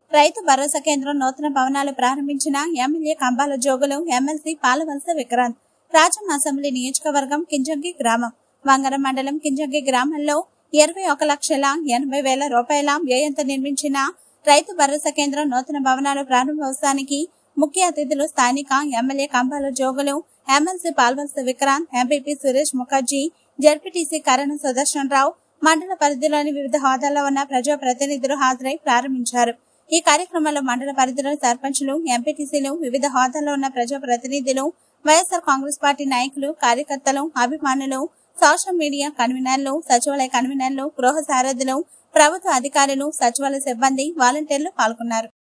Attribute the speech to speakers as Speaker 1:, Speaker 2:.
Speaker 1: రైతు భరోసా కేంద్రం నూతన భవనాలు ప్రారంభించిన MLA Kambala Jogulu MLC Palavalasa Vikrant Rajam assembly నియోజకవర్గం కింజంగి గ్రామం వంగరం మండలం కింజంగి గ్రామంలో ఇరవై ఒక లక్షల ఎనభై వేల రూపాయల వ్యయంతో నిర్మించిన రైతు భరోసా కేంద్రం నూతన భవనాలు ప్రారంభోత్సవానికి ముఖ్య అతిథులు స్థానిక MLA Kambala Jogulu MLC Palvalasa Vikrant MPP Suresh Mukherjee ZPTC Karana Sudarshan Rao మండల పరిధిలోని వివిధ హోదాల్లో ఉన్న ప్రజా ప్రతినిధులు హాజరై ప్రారంభించారు ఈ కార్యక్రమంలో మండల పరిధిలోని సర్పంచులు ఎంపీటీసీలు వివిధ హోదాల్లో ఉన్న ప్రజా ప్రతినిధులు వైఎస్ఆర్ కాంగ్రెస్ పార్టీ నాయకులు కార్యకర్తలు అభిమానులు సోషల్ మీడియా కన్వీనర్లు సచివాలయ కన్వీనర్లు గృహ సారథులు ప్రభుత్వ అధికారులు సచివాలయ సిబ్బంది వాలంటీర్లు పాల్గొన్నారు